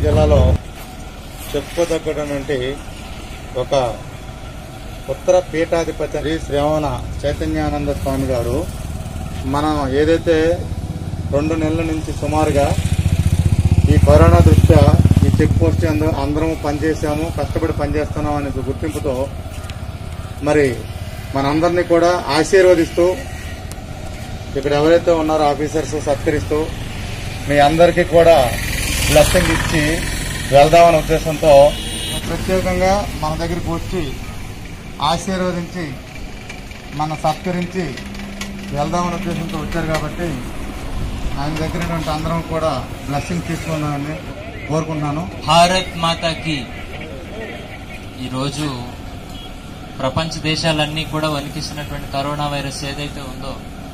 జిల్లాలో చెప్పుకోదగ్గటువంటి ఒక ఉత్తర పీఠాధిపతి శ్రీ శ్రవణ చైతన్యానంద స్వామి గారు మనం ఏదైతే రెండు నెలల నుంచి సుమారుగా ఈ కరోనా దృష్ట్యా ఈ చెక్ పోస్ట్ అంద అందరం పనిచేసాము కష్టపడి పనిచేస్తున్నాం అనే గుర్తింపుతో మరి మనందరినీ కూడా ఆశీర్వదిస్తూ ఇక్కడ ఎవరైతే ఉన్నారో ఆఫీసర్స్ సత్కరిస్తూ మీ అందరికీ కూడా బ్లెస్సింగ్ ఇచ్చి వెళ్దామనే ఉద్దేశంతో ప్రత్యేకంగా మన దగ్గరికి వచ్చి ఆశీర్వదించి మన సత్కరించి వెళ్దామనే ఉద్దేశంతో వచ్చారు కాబట్టి ఆయన దగ్గర ఉన్నటువంటి అందరం కూడా బ్లెస్సింగ్ తీసుకుందామని కోరుకుంటున్నాను భారత్ మాతాకి ఈరోజు ప్రపంచ దేశాలన్నీ కూడా వణికిస్తున్నటువంటి కరోనా వైరస్ ఏదైతే ఉందో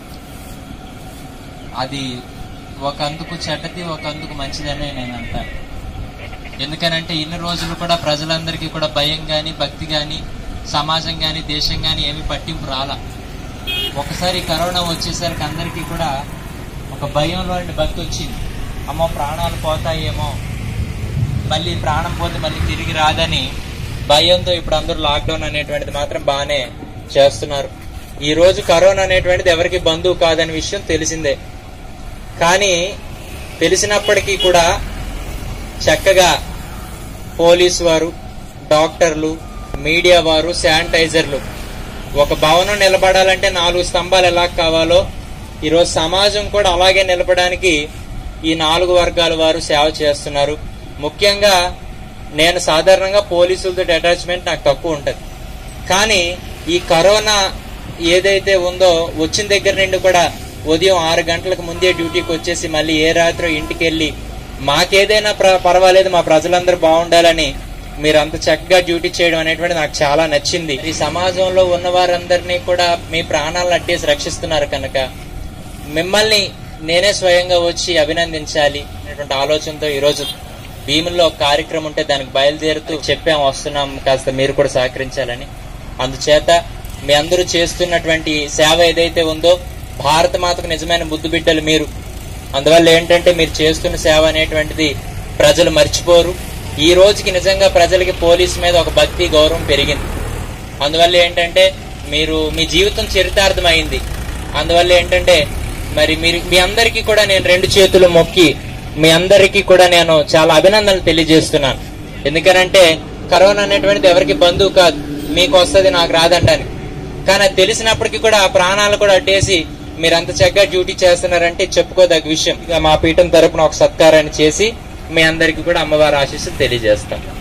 అది ఒక అందుకు చెడ్డది ఒక అందుకు మంచిదనే నేను అంటాను ఎందుకనంటే ఇన్ని రోజులు కూడా ప్రజలందరికీ కూడా భయం గాని భక్తి గాని సమాజం గాని దేశం గాని ఏమి పట్టింపు రాలా ఒకసారి కరోనా వచ్చేసరికి అందరికీ కూడా ఒక భయంలో భక్తి వచ్చింది అమ్మో ప్రాణాలు పోతాయేమో మళ్ళీ ప్రాణం పోతే మళ్ళీ తిరిగి రాదని భయంతో ఇప్పుడు అందరూ లాక్డౌన్ అనేటువంటిది మాత్రం బాగానే చేస్తున్నారు ఈ రోజు కరోనా అనేటువంటిది ఎవరికి బంధువు కాదనే విషయం తెలిసిందే కానీ తెలిసినప్పటికీ కూడా చక్కగా పోలీసు వారు డాక్టర్లు మీడియా వారు శానిటైజర్లు ఒక భవనం నిలబడాలంటే నాలుగు స్తంభాలు ఎలా కావాలో ఈరోజు సమాజం కూడా అలాగే నిలబడడానికి ఈ నాలుగు వర్గాల వారు సేవ చేస్తున్నారు ముఖ్యంగా నేను సాధారణంగా పోలీసులతో అటాచ్మెంట్ నాకు తక్కువ ఉంటుంది కానీ ఈ కరోనా ఏదైతే ఉందో వచ్చిన దగ్గర నుండి కూడా ఉదయం ఆరు గంటలకు ముందే డ్యూటీకి వచ్చేసి మళ్ళీ ఏ రాత్రో ఇంటికి వెళ్ళి మాకేదైనా ప్ర- పర్వాలేదు మా ప్రజలందరూ బాగుండాలని మీరు అంత చక్కగా డ్యూటీ చేయడం అనేటువంటి నాకు చాలా నచ్చింది ఈ సమాజంలో ఉన్న వారందరినీ కూడా మీ ప్రాణాలను అట్టేసి రక్షిస్తున్నారు కనుక మిమ్మల్ని నేనే స్వయంగా వచ్చి అభినందించాలి అనేటువంటి ఆలోచనతో ఈరోజు భీముల్లో ఒక కార్యక్రమం ఉంటే దానికి బయలుదేరుతూ చెప్పాం వస్తున్నాం కాస్త మీరు కూడా సహకరించాలని అందుచేత మీ అందరూ చేస్తున్నటువంటి సేవ ఏదైతే ఉందో భారత మాతకు నిజమైన బుద్ధి బిడ్డలు మీరు అందువల్ల ఏంటంటే మీరు చేస్తున్న సేవ అనేటువంటిది ప్రజలు మర్చిపోరు ఈ రోజుకి నిజంగా ప్రజలకి పోలీసు మీద ఒక భక్తి గౌరవం పెరిగింది అందువల్ల ఏంటంటే మీరు మీ జీవితం చరితార్థమైంది అందువల్ల ఏంటంటే మరి మీరు మీ అందరికీ కూడా నేను రెండు చేతులు మొక్కి మీ అందరికీ కూడా నేను చాలా అభినందనలు తెలియజేస్తున్నాను ఎందుకనంటే కరోనా అనేటువంటిది ఎవరికి బంధువు కాదు మీకు వస్తుంది నాకు రాదంటాను కానీ అది తెలిసినప్పటికీ కూడా ఆ ప్రాణాలు కూడా అడ్డేసి మీరు అంత చక్కగా డ్యూటీ చేస్తున్నారంటే చెప్పుకోదగ్గ విషయం ఇక మా పీఠం తరపున ఒక సత్కారాన్ని చేసి మీ అందరికీ కూడా అమ్మవారి ఆశీస్సులు తెలియజేస్తాం